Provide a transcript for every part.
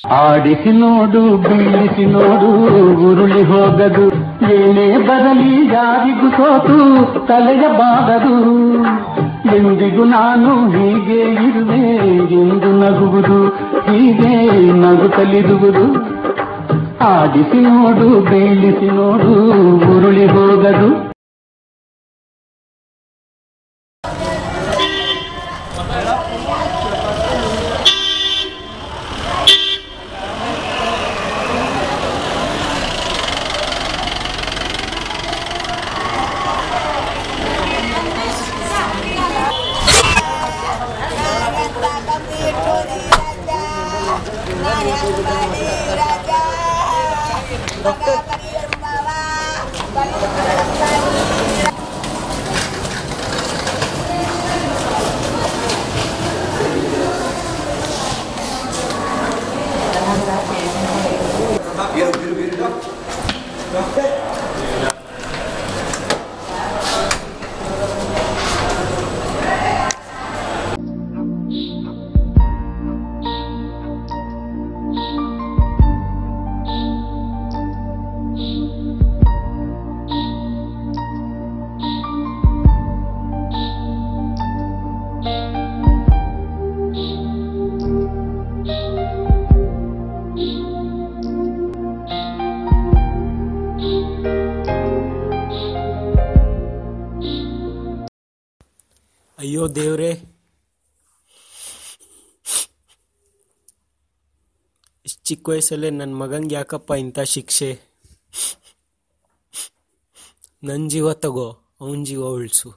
ಆಡಿಸಿ ನೋಡು ಬೀಳಿಸಿ ನೋಡು ಉರುಳಿ ಹೋಗದು ಏನೇ ಬರಲಿ ಯಾರಿಗೂ ಸೋತು ತಲೆಯ ಬಾಗದು ಎಂದಿಗೂ ನಾನು ಹೀಗೆ ಇರುವೆ ಎಂದು ನಗುವುದು ಹೀಗೆ ನಗುತ್ತಲಿರುವುದು ಆಡಿಸಿ ನೋಡು ಬೀಳಿಸಿ ನೋಡು ಉರುಳಿ ಹೋಗದು ಅಯ್ಯೋ ದೇವ್ರೆ ಇಷ್ಟು ಚಿಕ್ಕ ವಯಸ್ಸಲ್ಲೇ ನನ್ನ ಮಗಂಗೆ ಯಾಕಪ್ಪ ಇಂಥ ಶಿಕ್ಷೆ ನನ್ನ ಜೀವ ತಗೋ ಅವನ ಜೀವ ಉಳಿಸು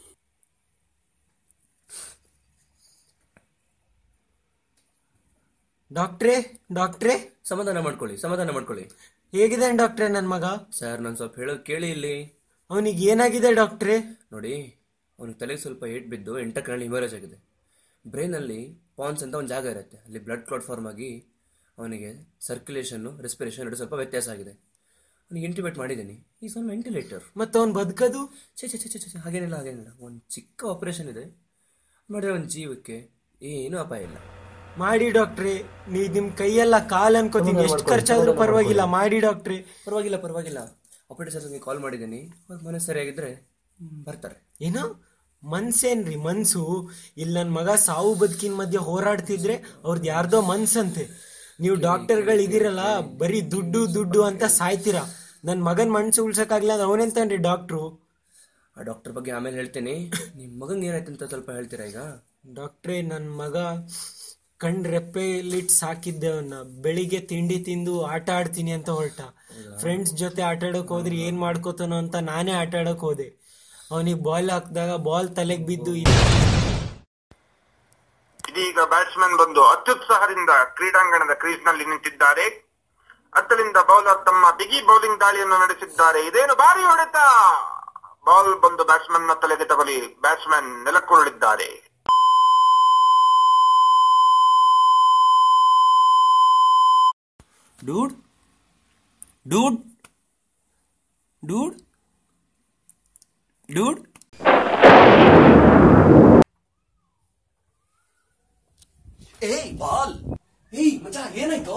ಡಾಕ್ಟ್ರೇ ಡಾಕ್ಟ್ರೇ ಸಮಾಧಾನ ಮಾಡ್ಕೊಳ್ಳಿ ಸಮಾಧಾನ ಮಾಡ್ಕೊಳ್ಳಿ ಹೇಗಿದೆ ಡಾಕ್ಟ್ರೇ ನನ್ನ ಮಗ ಸರ್ ನಾನು ಸ್ವಲ್ಪ ಹೇಳೋದು ಕೇಳಿ ಇಲ್ಲಿ ಅವನಿಗೆ ಏನಾಗಿದೆ ಡಾಕ್ಟ್ರೇ ನೋಡಿ ಅವನಿಗೆ ತಲೆಗೆ ಸ್ವಲ್ಪ ಏಟ್ ಬಿದ್ದು ಎಂಟಕ್ಕನಲ್ಲಿ ಹಿಮರೇಜ್ ಆಗಿದೆ ಬ್ರೈನಲ್ಲಿ ಪಾನ್ಸ್ ಅಂತ ಒಂದು ಜಾಗ ಇರುತ್ತೆ ಅಲ್ಲಿ ಬ್ಲಡ್ ಕ್ಲಾಟ್ ಫಾರ್ಮ್ ಆಗಿ ಅವನಿಗೆ ಸರ್ಕ್ಯುಲೇಷನ್ನು ರೆಸ್ಪಿರೇಷನ್ ಎರಡು ಸ್ವಲ್ಪ ವ್ಯತ್ಯಾಸ ಆಗಿದೆ ಅವನಿಗೆ ಇಂಟಿಮೇಟ್ ಮಾಡಿದ್ದೀನಿ ಈಸ್ ಆನ್ ವೆಂಟಿಲೇಟರ್ ಮತ್ತು ಅವ್ನು ಬದುಕದು ಛೇ ಛೇ ಛೇ ಛೇ ಛೇ ಹಾಗೇನಿಲ್ಲ ಹಾಗೇನಿಲ್ಲ ಒಂದು ಚಿಕ್ಕ ಆಪರೇಷನ್ ಇದೆ ಮಾಡಿದ್ರೆ ಒಂದು ಜೀವಕ್ಕೆ ಏನೂ ಅಪಾಯ ಇಲ್ಲ ಮಾಡಿ ಡಾಕ್ಟ್ರೇ ನೀ ನಿಮ್ ಕೈಯೆಲ್ಲ ಕಾಲ್ ಅನ್ಕೋತೀನಿ ಎಷ್ಟು ಖರ್ಚಾದ್ರೂ ಪರವಾಗಿಲ್ಲ ಮಾಡಿ ಡಾಕ್ಟ್ರೇ ಪರವಾಗಿಲ್ಲ ಪರವಾಗಿಲ್ಲ ಆಪರೇಟರ್ಸ್ಗೆ ಕಾಲ್ ಮಾಡಿದ್ದೀನಿ ಅವ್ರ ಮನಸ್ಸು ಸರಿಯಾಗಿದ್ದರೆ ಬರ್ತಾರೆ ಏನು ಮನ್ಸೇನ್ರಿ ಮನ್ಸು ಇಲ್ಲಿ ನನ್ನ ಮಗ ಸಾವು ಬದುಕಿನ ಮಧ್ಯೆ ಹೋರಾಡ್ತಿದ್ರೆ ಅವ್ರದ್ದು ಯಾರ್ದೋ ಮನ್ಸಂತೆ ನೀವು ಡಾಕ್ಟರ್ಗಳು ಇದೀರಲ್ಲ ಬರೀ ದುಡ್ಡು ದುಡ್ಡು ಅಂತ ಸಾಯ್ತೀರಾ ನನ್ನ ಮಗನ್ ಮನ್ಸು ಉಳ್ಸಕ್ಕಾಗ್ಲ ಅಂದ್ರೆ ಅವನೆಂತನ್ರಿ ಡಾಕ್ಟ್ರು ಆ ಡಾಕ್ಟರ್ ಬಗ್ಗೆ ಆಮೇಲೆ ಹೇಳ್ತೀನಿ ನಿಮ್ಮ ಮಗಂಗೆ ಏನಾಯ್ತು ಅಂತ ಸ್ವಲ್ಪ ಹೇಳ್ತೀರಾ ಈಗ ಡಾಕ್ಟ್ರೇ ನನ್ನ ಮಗ ಕಣ್ ರೆಪ್ಪೆಲಿಟ್ಟು ಸಾಕಿದ್ದೆ ಅವನ್ನ ಬೆಳಿಗ್ಗೆ ತಿಂಡಿ ತಿಂದು ಆಟ ಆಡ್ತೀನಿ ಅಂತ ಹೊರಟ ಫ್ರೆಂಡ್ಸ್ ಜೊತೆ ಆಟ ಆಡೋಕ್ ಹೋದ್ರೆ ಏನ್ ಮಾಡ್ಕೋತಾನೋ ಅಂತ ನಾನೇ ಆಟ ಆಡೋಕ್ ಹೋದೆ ಅವನಿಗೆ ಬಾಲ್ ಹಾಕಿದಾಗ ಬಾಲ್ ತಲೆಗೆ ಬಿದ್ದು ಇದೀಗ ಬ್ಯಾಟ್ಸ್ಮನ್ ಬಂದು ಅತ್ಯುತ್ಸಾಹದಿಂದ ಕ್ರೀಡಾಂಗಣದ ಕ್ರೀಸ್ ನಲ್ಲಿ ನಿಂತಿದ್ದಾರೆ ಅತ್ತಲಿಂದ ಬೌಲರ್ ತಮ್ಮ ಬಿಗಿ ಬೌಲಿಂಗ್ ದಾಳಿಯನ್ನು ನಡೆಸಿದ್ದಾರೆ ಇದೇನು ಭಾರಿ ಹೊಡೆತ ಬಾಲ್ ಬಂದು ಬ್ಯಾಟ್ಸ್ಮನ್ ನ ತಲೆಗೆ ತಗಲಿ ಬ್ಯಾಟ್ಸ್ಮನ್ ನೆಲಕ್ಕುರುಳಿದ್ದಾರೆ ಡೂಡ್ ಡೂಡ್ ಡೂಡ್ ಡೂಡ್ ಏಯ್ ಬಾಲ್ ಏಯ್ ಮಚ್ಚ ಏನಾಯ್ತು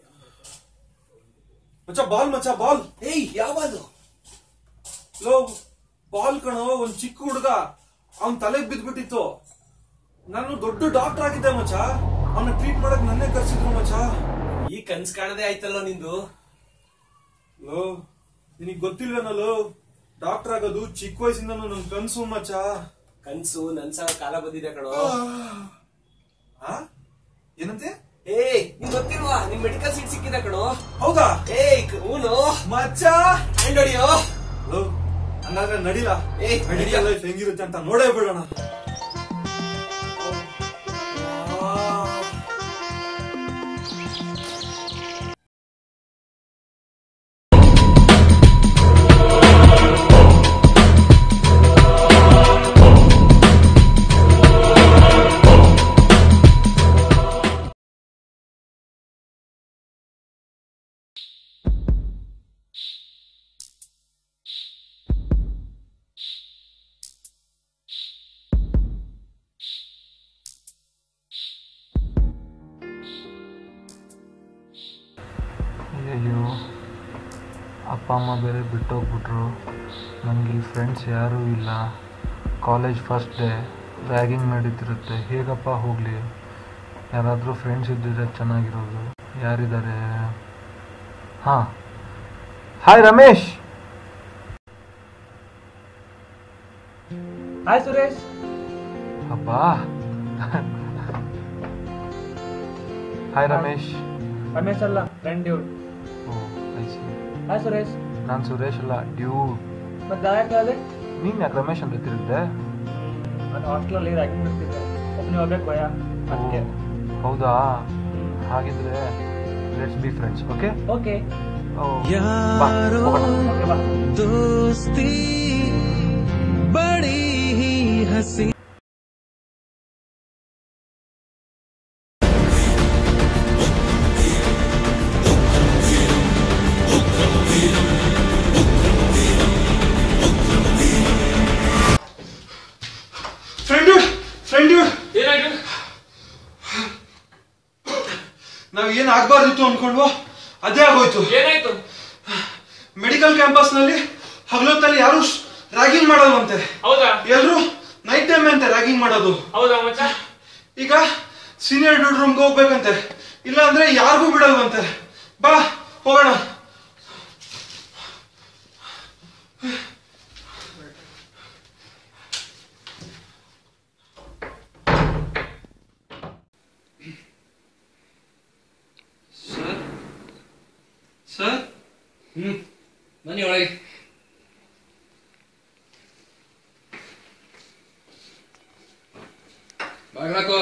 ಮಚ್ಚ ಬಾಲ್ ಮಚ್ಚ ಬಾಲ್ ಏಯ್ ಯಾವ ಬಾಲ್ ಲೋ ಬಾಲ್ ಕಣೋ ಒಂದ್ ಚಿಕ್ಕ ಹುಡುಗ ಅವನ್ ತಲೆಗ್ ಬಿದ್ಬಿಟ್ಟಿತ್ತು ನಾನು ದೊಡ್ಡ ಡಾಕ್ಟರ್ ಆಗಿದ್ದೆ ಮಚ್ಚ ಅವನ ಟ್ರೀಟ್ ಮಾಡಕ್ ನನ್ನೇ ಕರ್ಸಿದ್ರು ಮಚ್ಚ ಈ ಕನ್ಸ್ ಕಾಣದೇ ಆಯ್ತಲ್ಲೋ ನಿಂದು ಲೋ ನಿನಗ್ ಗೊತ್ತಿಲ್ವೇನಲ್ಲೋ ಡಾಕ್ಟರ್ ಆಗೋದು ಚಿಕ್ಕ ವಯಸ್ಸಿಂದ ನನ್ ಕನ್ಸು ಮಚ್ಚ ಕನ್ಸು ನನ್ಸ ಕಾಲ ಬಂದಿದೆ ಕಣೋ ಆ? ಏನಂತೆ ಏಯ್ ನಿಂಗ್ ಗೊತ್ತಿಲ್ವಾ ನಿಮ್ ಮೆಡಿಕಲ್ ಸೀಟ್ ಸಿಕ್ಕಿದೆ ಕಣೋ ಹೌದಾ ಏಯ್ ಹೂನು ಮಚ್ಚ ಹ್ಯಾಂಡ್ ಹೊಡಿಯೋ ಲೋ ಹಂಗಾದ್ರೆ ನಡಿಲ ಏಯ್, ನಡಿಯ. ಮೆಡಿಕಲ್ ಲೈಫ್ ಹೆಂಗಿರುತ್ತೆ ಅಂತ ನೋಡೇ ಬಿಡೋಣ ಅಯ್ಯೋ ಅಪ್ಪ ಅಮ್ಮ ಬೇರೆ ಬಿಟ್ಟೋಗ್ಬಿಟ್ರು ನನಗೆ ಇಲ್ಲಿ ಫ್ರೆಂಡ್ಸ್ ಯಾರೂ ಇಲ್ಲ ಕಾಲೇಜ್ ಫಸ್ಟ್ ಡೇ ರ್ಯಾಗಿಂಗ್ ನಡೀತಿರುತ್ತೆ ಹೇಗಪ್ಪ ಹೋಗಲಿ ಯಾರಾದರೂ ಫ್ರೆಂಡ್ಸ್ ಇದ್ದಿದ್ರೆ ಚೆನ್ನಾಗಿರೋದು ಯಾರಿದ್ದಾರೆ ಹಾಂ ಹಾಯ್ ರಮೇಶ್ ಹಾಯ್ ಸುರೇಶ್ ಅಪ್ಪ ಹಾಯ್ ರಮೇಶ್ ರಮೇಶ್ ಅಲ್ಲ ಫ್ರೆಂಡ್ ಇವ್ರು oh I see hi Suresh ನಾನು ಸುರೇಶ್ ಅಲ್ಲ ಡ್ಯೂಡ್ ಮತ್ತೆ ಗಾಯಕಾಲೆ ನೀನು ಯಾಕೆ ರಮೇಶ್ ಅಂತ ತಿರುಗಿದೆ ನಾನು ಹಾಸ್ಟೆಲಲ್ಲಿ ರ್ಯಾಗಿಂಗ್ ಮಾಡ್ತಿದ್ದೆ ಒಬ್ಬನೇ ಹೋಗ್ಬೇಕು ಭಯ ಅದಕ್ಕೆ ಹೌದಾ ಹಾಗಿದ್ರೆ let's be friends okay okay ಬಾ ಹೋಗೋಣ ಓಕೆ ಬಾ दोस्ती बड़ी ही हसी ಫ್ರೆಂಡ್ ಫ್ರೆಂಡ್ ಏನಾಯ್ತು ನಾವ್ ಏನ್ ಆಗ್ಬಾರ್ದಿತ್ತು ಅನ್ಕೊಂಡ್ವೋ ಅದೇ ಆಗೋಯ್ತು ಏನಾಯ್ತು ಮೆಡಿಕಲ್ ಕ್ಯಾಂಪಸ್ ನಲ್ಲಿ ಹಗಲೊತ್ತಲ್ಲಿ ಯಾರು ರ್ಯಾಗಿಂಗ್ ಮಾಡಲ್ವಂತೆ ಹೌದಾ ಎಲ್ರು ನೈಟ್ ಟೈಮ್ ಅಂತೆ ರ್ಯಾಗಿಂಗ್ ಮಾಡೋದು ಹೌದಾ ಮಚ್ಚ ಈಗ ಸೀನಿಯರ್ ಡ್ಯೂಡ್ ರೂಮ್ಗೆ ಹೋಗ್ಬೇಕಂತೆ ಇಲ್ಲ ಅಂದ್ರೆ ಯಾರಿಗೂ ಬಿಡಲ್ವಂತೆ ಬಾ ಹೋಗೋಣ ಸರ್ ಸರ್ ಹ್ಮ್ ಬನ್ನಿ ಒಳಗೆ ಬಾಗ್ಲಾಕೋ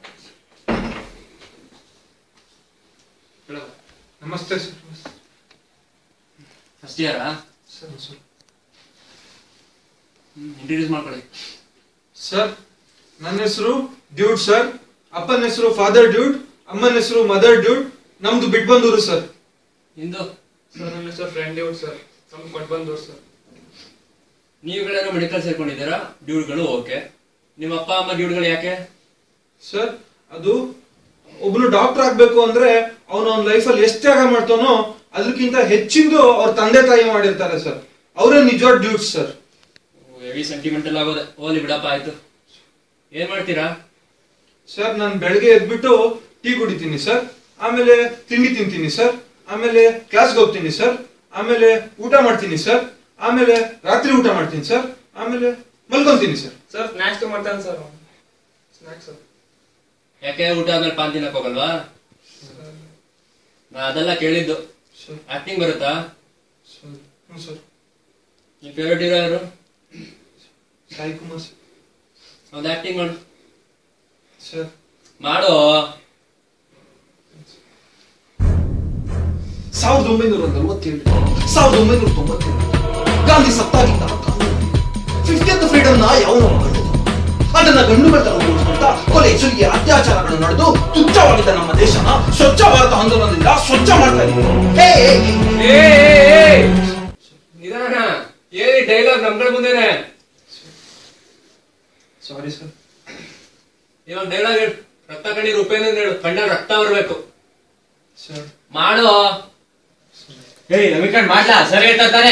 ನಮಸ್ತೆ ಸರ್ ಫಸ್ಟ್ ಇಯರಾ ಸರ್ ಸರ್ ಇಂಟ್ರೊಡ್ಯೂಸ್ ಮಾಡ್ಕೊಳ್ಳಿ ಸರ್ ನನ್ನ ಹೆಸರು ಡ್ಯೂಡ್ ಸರ್ ಅಪ್ಪನ ಹೆಸರು ಫಾದರ್ ಡ್ಯೂಡ್ ಅಮ್ಮನ ಹೆಸರು ಮದರ್ ಡ್ಯೂಡ್ ನಮ್ದು ಬಿಟ್ಬಂದೂರು ಸರ್ ಇಂದು ಸರ್ ನನ್ನ ಹೆಸರು ಫ್ರೆಂಡ್ ಇವ್ರು ಸರ್ ನಮ್ಗೆ ಕೊಟ್ಟು ಬಂದವ್ರು ಸರ್ ನೀವುಗಳೇನೋ ಮೆಡಿಕಲ್ ಸೇರ್ಕೊಂಡಿದ್ದೀರಾ ಡ್ಯೂಡ್ಗಳು ಓಕೆ ನಿಮ್ಮ ಅಪ್ಪ ಅಮ್ಮ ಡ್ಯೂಡ್ಗಳು ಯಾಕೆ ಸರ್ ಅದು ಒಬ್ನು ಡಾಕ್ಟರ್ ಆಗ್ಬೇಕು ಅಂದ್ರೆ ಅವನ ಅವ್ನ ಲೈಫಲ್ಲಿ ಎಷ್ಟು ತ್ಯಾಗ ಮಾಡ್ತಾನೋ ಅದಕ್ಕಿಂತ ಹೆಚ್ಚಿಂದು ಅವ್ರ ತಂದೆ ತಾಯಿ ಮಾಡಿರ್ತಾರೆ ಸರ್ ಅವರೇ ನಿಜವಾದ ಡ್ಯೂಡ್ಸ್ ಸರ್ ಹೆವಿ ಸೆಂಟಿಮೆಂಟಲ್ ಆಗೋದೆ ಓಲಿ ಬಿಡಪ್ಪ ಆಯ್ತು ಏನ್ ಮಾಡ್ತೀರಾ ಸರ್ ನಾನು ಬೆಳಗ್ಗೆ ಎದ್ಬಿಟ್ಟು ಟೀ ಕುಡಿತೀನಿ ಸರ್ ಆಮೇಲೆ ತಿಂಡಿ ತಿಂತೀನಿ ಸರ್ ಆಮೇಲೆ ಕ್ಲಾಸ್ಗೆ ಹೋಗ್ತೀನಿ ಸರ್ ಆಮೇಲೆ ಊಟ ಮಾಡ್ತೀನಿ ಸರ್ ಆಮೇಲೆ ರಾತ್ರಿ ಊಟ ಮಾಡ್ತೀನಿ ಸರ್ ಆಮೇಲೆ ಮಲ್ಕೊಂತೀನಿ ಸರ್ ಸರ್ ಸ್ನ್ಯಾಕ್ಸ್ ಮಾಡ್ತಾನೆ ಸರ್ ಸ್ನ್ಯಾಕ್ಸ್ ಯಾಕೆ ಊಟ ಆದ್ಮೇಲೆ ಪಾನ್ ತಿನ್ನಕ್ ಹೋಗಲ್ವಾ ನಾ ಅದೆಲ್ಲ ಕೇಳಿದ್ದು ಸರ್ ಆಕ್ಟಿಂಗ್ ಬರುತ್ತಾ ಸರ್ ಹ್ಞೂ ಸರ್ ನಿಮ್ ಫೇವ್ರೇಟ್ ಹೀರೋ ಯಾರು ಸಾಯಿ ಕುಮಾರ್ ಸರ್ ಒಂದು ಆಕ್ಟಿಂಗ್ ಮಾಡು ಸರ್ ಮಾಡು ಸಾವಿರದ ಒಂಬೈನೂರ ನಲವತ್ತೇಳು ಸಾವಿರದ ಒಂಬೈನೂರ ತೊಂಬತ್ತೇಳು ಗಾಂಧಿ ಸತ್ತಾಗಿದ್ದ ಫಿಫ್ಟಿಯತ್ ಫ್ರೀಡಮ್ ನ ಯಾವನೋ ಕಂಡಿದ್ದು ಅದನ್ನ ಗಂಡು ಬೆಳತನ ಕೊಲೆ ಸುಲಿಗೆ ಅತ್ಯಾಚಾರಗಳು ನಡೆದು ತುಚ್ಛವಾಗಿದ್ದ ನಮ್ಮ ದೇಶನ ಸ್ವಚ್ಛ ಭಾರತ ಆಂದೋಲನದಿಂದ ಸ್ವಚ್ಛ ಮಾಡ್ತಾ ಇದ್ದೀವಿ ಹೇ, ನಿಧಾನ ಏನಿ ಡೈಲಾಗ್ ನಮ್ಗಳ ಮುಂದೆನೆ ಸಾರಿ ಸರ್ ಇವಾಗ ಡೈಲಾಗ್ ಹೇಳು ರಕ್ತ ಕಣ್ಣೀರು ಉಪೇಂದ್ರ ಹೇಳು ಕಣ್ಣಲ್ಲಿ ರಕ್ತ ಬರ್ಬೇಕು ಸರ್ ಮಾಡು ಏಯ್ ರವಿಕಾಂತ್ ಮಾಡ್ಲಾ ಸರಿ ಹೇಳ್ತಾ ತಾನೆ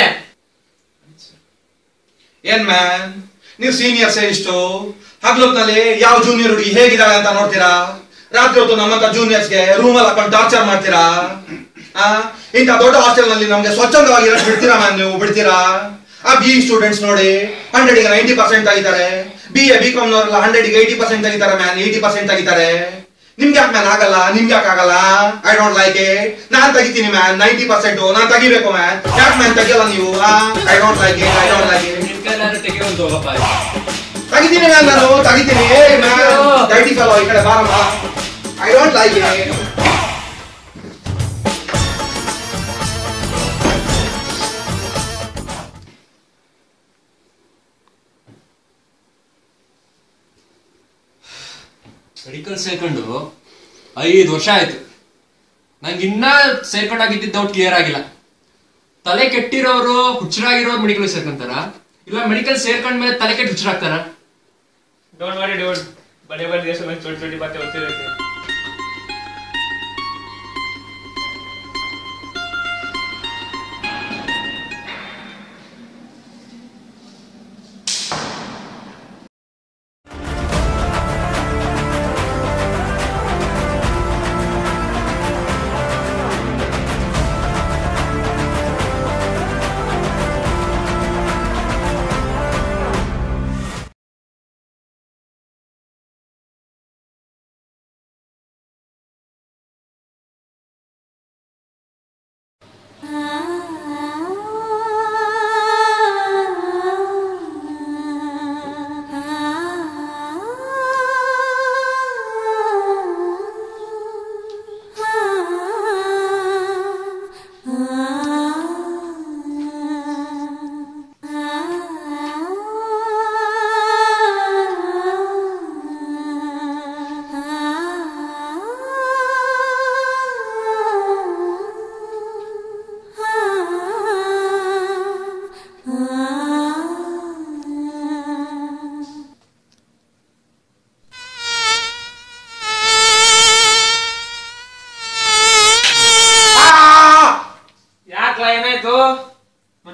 ಏನ್ ಮ್ಯಾನ್ ನೀವು ಸೀನಿಯರ್ಸ್ ಇಷ್ಟು ಹಗ್ಲೊತ್ನಲ್ಲಿ ಯಾವ ಜೂನಿಯರ್ ಹುಡುಗಿ ಹೇಗಿದ್ದಾಳೆ ಅಂತ ನೋಡ್ತೀರಾ ರಾತ್ರಿ ಹೊತ್ತು ನಮ್ಮಂತ ಜೂನಿಯರ್ಸ್ಗೆ ರೂಮ್ ಅಲ್ಲಿ ಹಾಕೊಂಡು ಟಾರ್ಚರ್ ಮಾಡ್ತೀರಾ ಆ ಇಂಥ ದೊಡ್ಡ ಹಾಸ್ಟೆಲ್ ನಲ್ಲಿ ನಮ್ಗೆ ಸ್ವಚ್ಛಂದವಾಗಿರೋದು ಬಿಡ್ತೀರಾ ಮ್ಯಾನ್ ನೀವು ಬಿಡ್ತೀರಾ ಆ ಬಿ ಸ್ಟೂಡೆಂಟ್ಸ್ ನೋಡಿ ಹಂಡ್ರೆಡ್ ಗೆ ನೈಂಟಿ ಪರ್ಸೆಂಟ್ ತೆಗಿತಾರೆ ಬಿ ಎ ಬಿ ಕಾಮ್ ನವರೆಲ್ಲ ಹಂಡ್ರೆಡ್ ಗೆ ಏಯ್ಟಿ ಪರ್ಸೆಂಟ್ ತೆಗಿತಾರೆ ಮ್ಯಾನ್ ಏಯ್ಟಿ ಪರ್ಸೆಂಟ್ ತೆಗಿತಾರೆ ನಿಮ್ಗೆ ಯಾಕೆ ಮ್ಯಾನ್ ಆಗಲ್ಲ ನಿಮ್ಗೆ ಯಾಕೆ ಆಗಲ್ಲ ಐ ಡೋಂಟ್ ಲೈಕ್ ಇಟ್ ನಾನ್ ತೆಗಿತೀನಿ ಮ್ಯಾನ್ ನೈಂಟಿ ಪರ್ಸೆಂಟ್ ನಾನ್ ತೆಗಿಬೇಕು ಮ್ಯಾನ್ ಯಾಕೆ ಮ್ಯಾನ್ ತೆಗಿಯಲ್ಲ ನೀವು I don't like it I don't like it ನಿನ್ ಕೈಲಾದ್ರೆ ತೆಗಿಯೋದು ಹೋಗಪ್ಪ ತೆಗಿತೀನಿ ಮ್ಯಾನ್ ನಾನು ತೆಗಿತೀನಿ ಏ ಮ್ಯಾನ್ ಡೈಟಿ ಫೆಲೋ ಈ ಕಡೆ ಬಾರಮ್ಮ I don't like it medical ಸೇರ್ಕೊಂಡು ಐದು ವರ್ಷ ಆಯ್ತು ನಂಗೆ ಇನ್ನ ಸೇರ್ಕೊಂಡಾಗಿದ್ದ ಡೌಟ್ ಕ್ಲಿಯರ್ ಆಗಿಲ್ಲ ತಲೆ ಕೆಟ್ಟಿರೋರು ಹುಚ್ಚರಾಗಿರೋರು ಮೆಡಿಕಲ್ ಸೇರ್ಕೊಂತಾರ ಇಲ್ಲ ಮೆಡಿಕಲ್ ಸೇರ್ಕೊಂಡ್ಮೇಲೆ ತಲೆ ಕೆಟ್ಟು ಹುಚ್ಚರಾಗ್ತಾರ डोंट वरी डूड बड़े बड़े देशों में छोटी छोटी बातें होती रहती है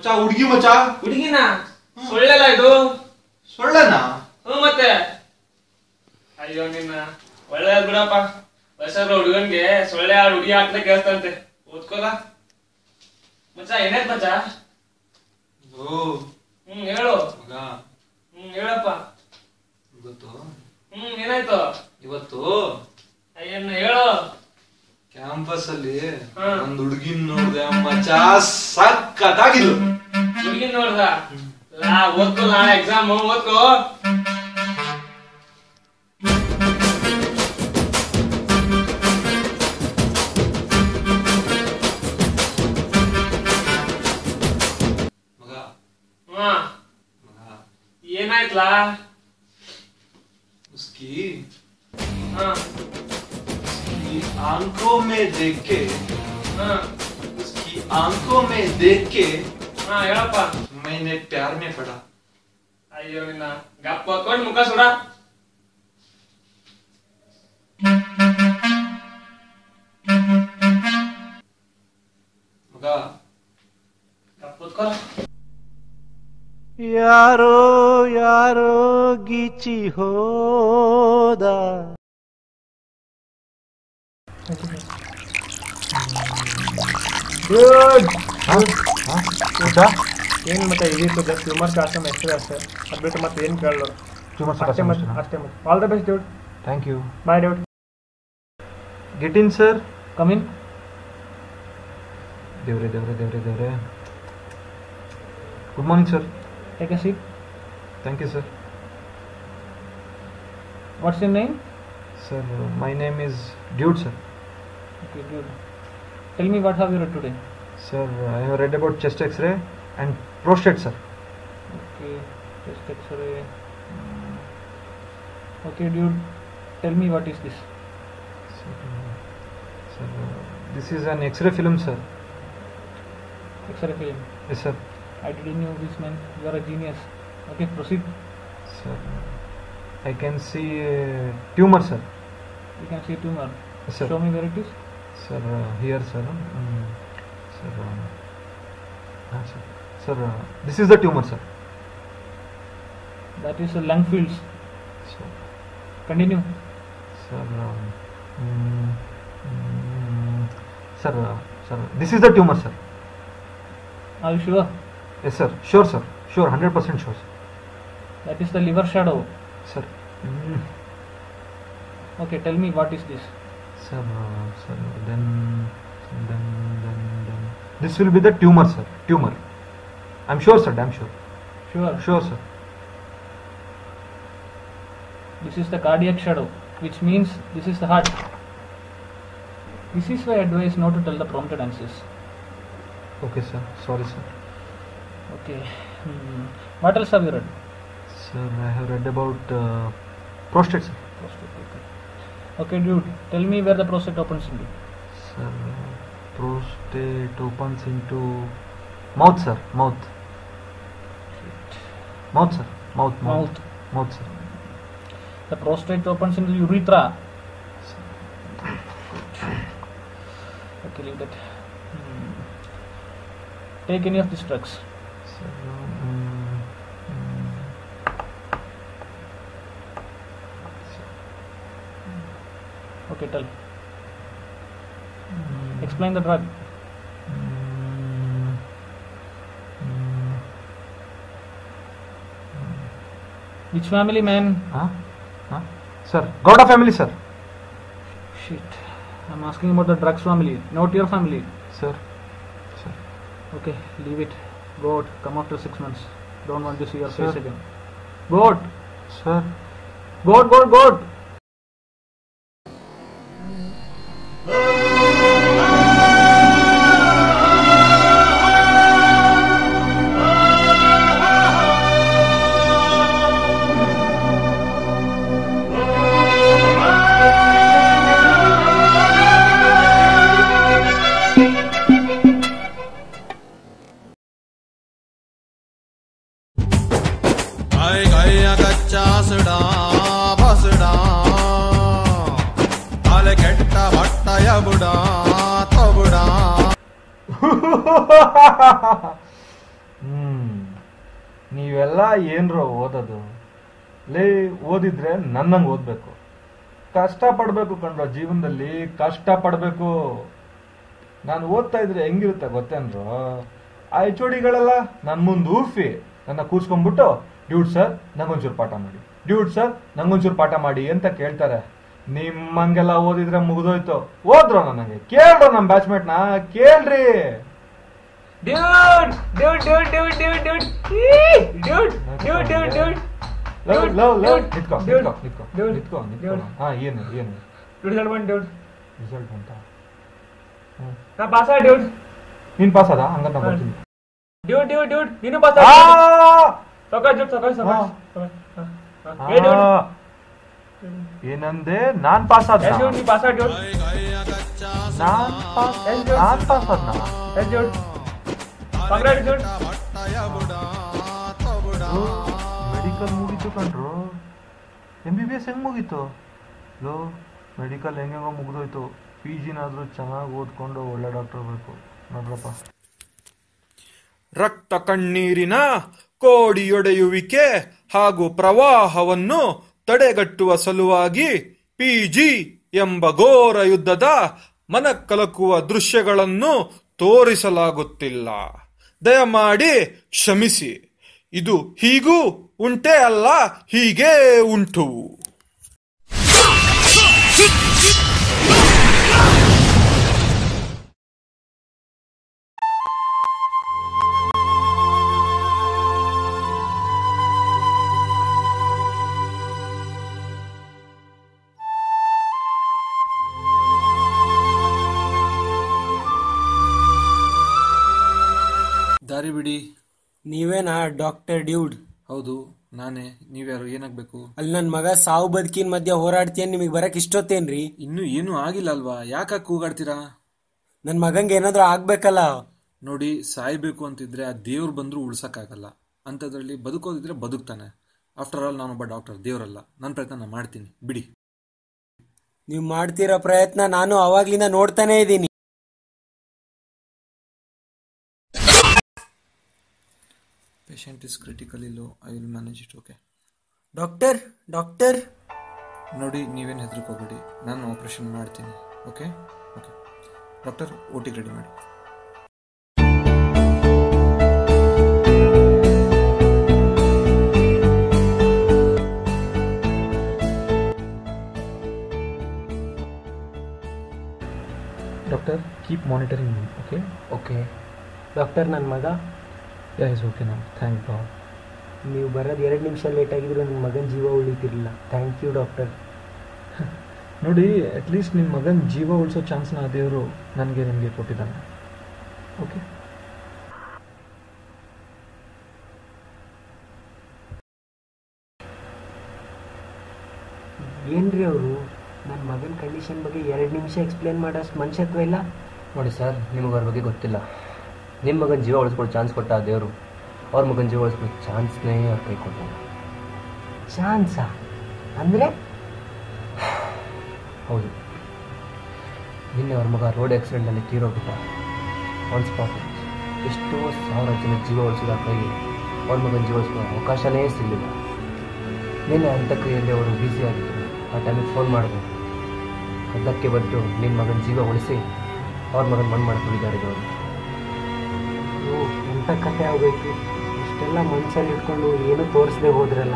ಹುಡುಗಿ ಮಚ್ಚ ಹುಡುಗಿನ ಸೊಳ್ಳೆಲ್ಲ ಇದು ಸೊಳ್ಳೆನಾ ಹ್ಞೂ ಮತ್ತೆ ಅಯ್ಯೋ ನಿನ್ನ ಒಳ್ಳೆ ಬಿಡಪ್ಪ ವಯಸ್ಸಾಗ ಹುಡುಗನ್ಗೆ ಸೊಳ್ಳೆ ಆಡು ಹುಡುಗಿ ಹಾಕ್ತಾ ಕೇಳ್ತಂತೆ ಓದ್ಕೋಲ ಮಚ್ಚ ಏನಾಯ್ತು ಮಚ್ಚ ಓ ಹ್ಮ್ ಹೇಳು ಮಗ ಹ್ಮ್ ಹೇಳಪ್ಪ ಗೊತ್ತು ಹ್ಮ್ ಏನಾಯ್ತು ಇವತ್ತು ಅಯ್ಯನ್ನ ಹೇಳು ಕ್ಯಾಂಪಸ್ ಅಲ್ಲಿ ಹಾ. ಒಂದ್ ಹುಡುಗಿನ್ ನೋಡ್ದೆ ಮಚ್ಚ ಸಕ್ಕತ್ತಾಗಿದ್ಲು ಹುಡುಗಿನ ನೋಡ್ದ ಲಾ ಓದ್ಕೋ ನಾಳೆ ಎಕ್ಸಾಮ್ ಓದ್ಕೋ ಮಗ ಹಾ ಮಗ ಏನಾಯ್ತ್ಲಾ उसकी ಹಾ उसकी आंखों में देख के ಹಾ उसकी आंखों में देख के ಹಾ ಹೇಳಪ್ಪ मैंने प्यार में पड़ा ಅಯ್ಯೋ ನಿನ್ನ ಗಪ್ಪ ಹಾಕೊಂಡ್ ಮುಖ ಸುಡ ಮಗ ಗಪ್ಪ ಕೂತ್ಕೋ ಯಾರೋ ಯಾರೋ ಗೀಚಿ ಹೋದ ಏನು ಮತ್ತೆ ಇದಿತ್ತು ಜಸ್ಟ್ ಹ್ಯೂಮರ್ ಕಾಸ್ಟಮ್ ಎಕ್ಸ್ಟ್ರಾ ಅಷ್ಟೇ ಅದು ಬಿಟ್ಟು ಮತ್ತೆ ಏನು ಕೇಳಲು Tumor ಅಷ್ಟೇ ಮತ್ತೆ custom ಅಷ್ಟೇ ಮತ್ತೆ all the best dude thank you bye dude get in sir come in ದೇವ್ರೆ ದೇವ್ರೆ ದೇವ್ರೆ ದೇವ್ರೆ good morning sir take a seat thank you sir what's your name sir my name is dude sir okay dude tell me what have you read today sir I have read about chest X-ray and prostate sir Okay, just X-ray. Okay, dude, tell me what is this? Sir this is an X-ray film sir X-ray film. Yes sir I didn't know this man. You are a genius. Okay, proceed. Sir I can see tumour sir You can see tumor. Yes, sir. Show me where it is. Sir here sir sir ಹಾಂ sir sir this is the tumour sir That is the lung fields. Sir Continue. Sir sir sir this is the tumour sir Are you sure? Yes sir sure sir sure hundred percent sure That is the liver shadow. Sir Okay, tell me what is this? Sir sir then then then then this will be the tumour sir tumour I am sure sir I am sure Sure. Sure sir This is the cardiac shadow, which means this is the heart. This is why I advise not to tell the prompted answers. Okay sir sorry sir Okay. Hmm. What else have you read? Sir I have read about prostate sir Prostate. Okay. Okay, dude. Tell me where the prostate opens into. Sir prostate opens into mouth sir mouth mouth sir mouth Mouth. Mouth sir The prostate opens into urethra. Okay, leave that. Hmm. Take any of these drugs. Sir Okay, tell. Explain the drug. Which family, man? ಹಾಂ ಹಾಂ sir Gowda family sir Shit. I'm asking about the drugs family, not your family. Sir sir Okay, leave it. Go out. Come after six months. Don't want to see your Sir. face again. Go out. Sir Go out, go out, go out. आए गए कच्चा सड़ा बसड़ा आले ಕೆಟ್ಟ ಬಟ್ಟಯ ಬುಡ ತಬುಡ ಹ್ಮ್ ನೀವೆಲ್ಲ ಏನ್ರೋ ಓದೋದು ಲೇ ಓದಿದ್ರೆ ನನ್ನಂಗೆ ಓದ್ಬೇಕು ಕಷ್ಟ ಪಡ್ಬೇಕು ಕಣ್ರೋ ಜೀವನದಲ್ಲಿ ಕಷ್ಟ ಪಡ್ಬೇಕು ನಾನು ಓದ್ತಾ ಇದ್ರೆ ಹೆಂಗಿರುತ್ತೆ ಗೊತ್ತೇನ್ರೋ ಆ ಎಚ್ ಗಳೆಲ್ಲ ನನ್ನ ಮುಂದೆ ಊರ್ಫಿ ನನ್ನ ಕೂರ್ಸ್ಕೊಂಡ್ಬಿಟ್ಟು ಡ್ಯೂಡ್ ಸರ್ ನಂಗೊಂಚೂರು ಪಾಠ ಮಾಡಿ ಡ್ಯೂಡ್ ಸರ್ ನಂಗೊಂಚೂರು ಪಾಠ ಮಾಡಿ ಅಂತ ಕೇಳ್ತಾರೆ ನಿಮ್ಮಂಗೆಲ್ಲ ಓದಿದ್ರೆ ಮುಗಿದೋಯ್ತು ಓದ್ರೋ ನನಗೆ ಕೇಳ್ರೋ ನಮ್ಮ ಬ್ಯಾಚ್ಮೇಟ್ನ ಕೇಳ್ರಿ Dude! Dude, dude, dude, dude, dude! Eee! Dude! Dude, dude, dude! Love Dude, love love dude, ನಿತ್ಕೋ dude, ನಿತ್ಕೋ ನಿತ್ಕೋ dude, ನಿತ್ಕೋ ನಿತ್ಕೋ dude. ಹಾ ಏನು ಏನು Result one, dude. ರಿಸಲ್ಟ್ ಅಂತ ನಾ ಪಾಸ್ ಆದ dude. ನೀನ್ ಪಾಸ್ ಅದ ಹಂಗಂತ ನಾ ಬರ್ತೀನಿ Dude, dude, dude. ನೀನು ಪಾಸ್ ಆ! ಆದ ಸಾಕಾಯ್ತು dude, ಸಾಕಾಯ್ತು ಸಾಕಾಯ್ತು ಸಾಕಾಯ್ತು. ಹಾ, ಹಾ. ಆ! ಏ dude. ಏನಂದೆ ನಾನ್ ಪಾಸ್ ಆದ Yes, dude, ನೀ ಪಾಸ್ ಆದ dude. ನಾನ್ ಪಾಸ್ ನಾನ್ ಪಾಸ್ ಆದ್ನ Yes, dude. Congrats, dude. Medical ಮುಗೀತು ಕಣ್ರು ಎಂ ಬಿ ಬಿ ಎಸ್ ಹೆಂಗ್ ಮುಗೀತು ಲೋ ಮೆಡಿಕಲ್ ಹೆಂಗೆಂಗೋ ಮುಗಿದೋಯ್ತು ಪಿ ಜಿನಾದ್ರೂ ಚೆನ್ನಾಗಿ ಓದ್ಕೊಂಡು ಒಳ್ಳೆ ಡಾಕ್ಟರ್ ಬೇಕು ನೋಡ್ರಪ್ಪ ರಕ್ತ ಕಣ್ಣೀರಿನ ಕೋಡಿಯೊಡೆಯುವಿಕೆ ಹಾಗೂ ಪ್ರವಾಹವನ್ನು ತಡೆಗಟ್ಟುವ ಸಲುವಾಗಿ ಪಿಜಿ ಎಂಬ ಘೋರ ಯುದ್ಧದ ಮನಕಲಕುವ ದೃಶ್ಯಗಳನ್ನು ತೋರಿಸಲಾಗುತ್ತಿಲ್ಲ ದಯಮಾಡಿ ಕ್ಷಮಿಸಿ ಇದು ಹೀಗೂ ಉಂಟೇ ಅಲ್ಲ ಹೀಗೇ ಉಂಟು ದಾರಿ ಬಿಡಿ ನೀವೇನಾ ಡಾಕ್ಟರ್ ಡ್ಯೂಡ್ ಹೌದು ನಾನೇ ನೀವ್ಯಾರು ಏನಾಗ್ಬೇಕು ಅಲ್ಲಿ ನನ್ ಮಗ ಸಾವು ಬದುಕಿನ ಮಧ್ಯೆ ಹೋರಾಡ್ತೀಯನ್ ನಿಮಗೆ ಬರಕ್ ಇಷ್ಟೊತ್ತೇನ್ರಿ ಇನ್ನೂ ಏನೂ ಆಗಿಲ್ಲ ಅಲ್ವಾ ಯಾಕಾಗಿ ಕೂಗಾಡ್ತೀರಾ ನನ್ ಮಗಂಗೆ ಏನಾದ್ರೂ ಆಗ್ಬೇಕಲ್ಲ ನೋಡಿ ಸಾಯ್ಬೇಕು ಅಂತಿದ್ರೆ ಆ ದೇವ್ರು ಬಂದ್ರೂ ಉಳ್ಸಕ್ಕಾಗಲ್ಲ ಅಂಥದ್ರಲ್ಲಿ ಬದುಕೋದಿದ್ರೆ ಬದುಕ್ತಾನೆ ಆಫ್ಟರ್ ಆಲ್ ನಾನೊಬ್ಬ ಡಾಕ್ಟರ್ ದೇವರಲ್ಲ ನನ್ನ ಪ್ರಯತ್ನ ನಾನು ಮಾಡ್ತೀನಿ ಬಿಡಿ ನೀವು ಮಾಡ್ತಿರೋ ಪ್ರಯತ್ನ ನಾನು ಅವಾಗ್ಲಿಂದ ನೋಡ್ತಾನೆ ಇದ್ದೀನಿ ಪೇಷಂಟ್ ಇಸ್ ಕ್ರಿಟಿಕಲಿ ಲೋ I will manage it okay doctor doctor ನೋಡಿ ನೀವೇನು ಹೆದರ್ಕೋಬೇಡಿ ನಾನು ಆಪರೇಷನ್ ಮಾಡ್ತೀನಿ okay okay doctor O T ready ಮಾಡಿ doctor keep monitoring me okay okay doctor ನನ್ನ ಮಗ ಯಾ ಇಸ್ ಓಕೆ ನಾವು ಥ್ಯಾಂಕ್ ಗಾಡ್ ನೀವು ಬರೋದು ಎರಡು ನಿಮಿಷ ಲೇಟ್ ಆಗಿದ್ರು ನನ್ನ ಮಗನ ಜೀವ ಉಳಿತಿರ್ಲಿಲ್ಲ ಥ್ಯಾಂಕ್ ಯು ಡಾಕ್ಟರ್ ನೋಡಿ ಅಟ್ಲೀಸ್ಟ್ ನಿಮ್ಮ ಮಗನ ಜೀವ ಉಳಿಸೋ ಚಾನ್ಸ್ನ ಆ ದೇವರು ನನಗೆ ನಿಮಗೆ ಕೊಟ್ಟಿದ್ದಾನೆ ಓಕೆ ಏನ್ರಿ ಅವರು ನನ್ನ ಮಗನ ಕಂಡೀಷನ್ ಬಗ್ಗೆ ಎರಡು ನಿಮಿಷ ಎಕ್ಸ್ಪ್ಲೇನ್ ಮಾಡೋಷ್ಟು ಮನುಷ್ಯತ್ವ ಇಲ್ಲ ನೋಡಿ ಸರ್ ನಿಮಗೆ ಅವ್ರ ಬಗ್ಗೆ ಗೊತ್ತಿಲ್ಲ ನಿಮ್ಮ ಮಗನ ಜೀವ ಉಳಿಸ್ಕೊಳ್ಳೋ ಚಾನ್ಸ್ ಕೊಟ್ಟ ಆ ದೇವರು ಅವ್ರ ಮಗನ ಜೀವ ಉಳಿಸ್ಕೊಳ್ಳೋ ಚಾನ್ಸ್ನೇ ಅವ್ರ ಕೈ ಕೊಟ್ಟಿಲ್ಲ ಚಾನ್ಸಾ ಅಂದರೆ ಹೌದು ನಿನ್ನೆ ಅವ್ರ ಮಗ ರೋಡ್ ಆಕ್ಸಿಡೆಂಟಲ್ಲಿ ತೀರೋಗ್ಬಿಟ್ಟ ಆನ್ ಸ್ಪಾಟ್ ಎಷ್ಟೋ ಸಾವಿರ ಜನ ಜೀವ ಉಳಿಸಿದ ಕೈಗೆ ಅವ್ರ ಮಗನ ಜೀವ ಉಳಿಸ್ಕೊಳ್ಳೋ ಅವಕಾಶನೇ ಸಿಗಲಿಲ್ಲ ನಿನ್ನೆ ಅಂತ್ಯಕ್ರಿಯೆಯಲ್ಲಿ ಅವರು ಬ್ಯುಸಿ ಆಗಿದ್ದರು ಆ ಟೈಮಿಗೆ ಫೋನ್ ಮಾಡಿದ್ರು ಅದಕ್ಕೆ ಬಂದು ನಿನ್ನ ಮಗನ ಜೀವ ಉಳಿಸಿ ಅವ್ರ ಮಗನ ಮಣ್ಣು ಮಾಡಿ ತುಳಿದಾರೆ ಅವರು ಓ ಎಂಥ ಕತೆ ಆಗೋಯ್ತು ಇಷ್ಟೆಲ್ಲ ಮನ್ಸಲ್ಲಿ ಇಟ್ಕೊಂಡು ಏನು ತೋರಿಸದೆ ಹೋದ್ರಲ್ಲ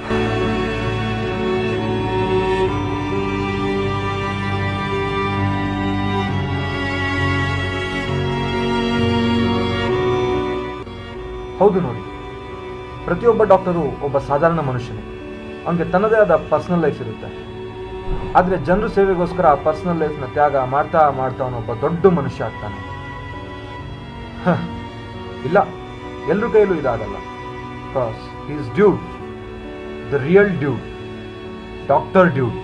ಹೌದು ನೋಡಿ ಪ್ರತಿಯೊಬ್ಬ ಡಾಕ್ಟರು ಒಬ್ಬ ಸಾಧಾರಣ ಮನುಷ್ಯನೇ ಅವನಿಗೆ ತನ್ನದೇ ಆದ ಪರ್ಸನಲ್ ಲೈಫ್ ಇರುತ್ತೆ ಆದರೆ ಜನರು ಸೇವೆಗೋಸ್ಕರ ಆ ಪರ್ಸನಲ್ ಲೈಫ್ನ ತ್ಯಾಗ ಮಾಡ್ತಾ ಮಾಡ್ತಾ ಅವನೊಬ್ಬ ದೊಡ್ಡ ಮನುಷ್ಯ ಆಗ್ತಾನೆ ಹ, ಇಲ್ಲ ಎಲ್ರ ಕೈಯಲ್ಲೂ ಇದಾಗಲ್ಲ because is dude the real dude doctor dude